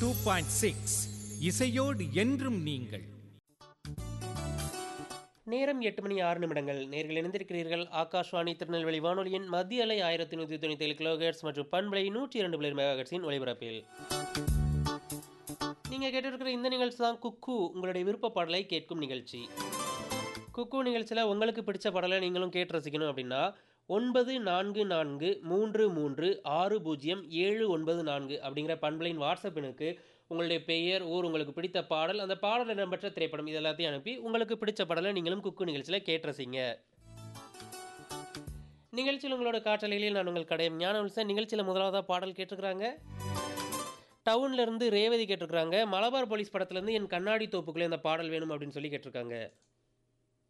two point six இசையோடு என்றும் நீங்கள் நேரம் எட்டு மணி ஆறு நிமிடங்கள் நேர்கள் இணைந்திருக்கிறீர்கள் ஆகாஷ்வாணி திருநெல்வேலி வானொலியின் மத்திய அலை ஆயிரத்தி நூற்றி தொண்ணூற்றி ஏழு கிலோஹெர்ட்ஸ் மற்றும் பண்பலை நூற்றி இரண்டு பிளேர் மெகாஹெர்ட்ஸின் ஒளிபரப்பில் நீங்கள் கேட்டிருக்கிற இந்த நிகழ்ச்சி தான் குக்கு உங்களுடைய விருப்ப பாடலை கேட்கும் நிகழ்ச்சி குக்கு நிகழ்ச்சியில் உங்களுக்கு பிடிச்ச பாடலை நீங்களும் கேட்டு ரசிக்கணும் அப்படின்னா ஒன்பது நான்கு நான்கு மூன்று மூன்று ஆறு பூஜ்ஜியம் ஏழு ஒன்பது நான்கு அப்படிங்கிற பண்பலையின் வாட்ஸ்அப் எண்ணுக்கு உங்களுடைய பெயர் ஊர் உங்களுக்கு பிடித்த பாடல் அந்த பாடல் இடம்பெற்ற திரைப்படம் இது எல்லாத்தையும் அனுப்பி உங்களுக்கு பிடிச்ச பாடலை நீங்களும் குக்கு நிகழ்ச்சியில் கேட்டு ரசிங்க நிகழ்ச்சியில் உங்களோட காற்றலையில் நான் உங்கள் கடையம் ஞான வில்சன் நிகழ்ச்சியில் முதலாவதாக பாடல் கேட்டிருக்கிறாங்க டவுன்ல இருந்து ரேவதி கேட்டிருக்கிறாங்க மலபார் போலீஸ் படத்துலேருந்து என் கண்ணாடி தோப்புக்குள்ளே இந்த பாடல் வேணும் அப்படின்னு சொல்லி கேட்டிருக்காங்க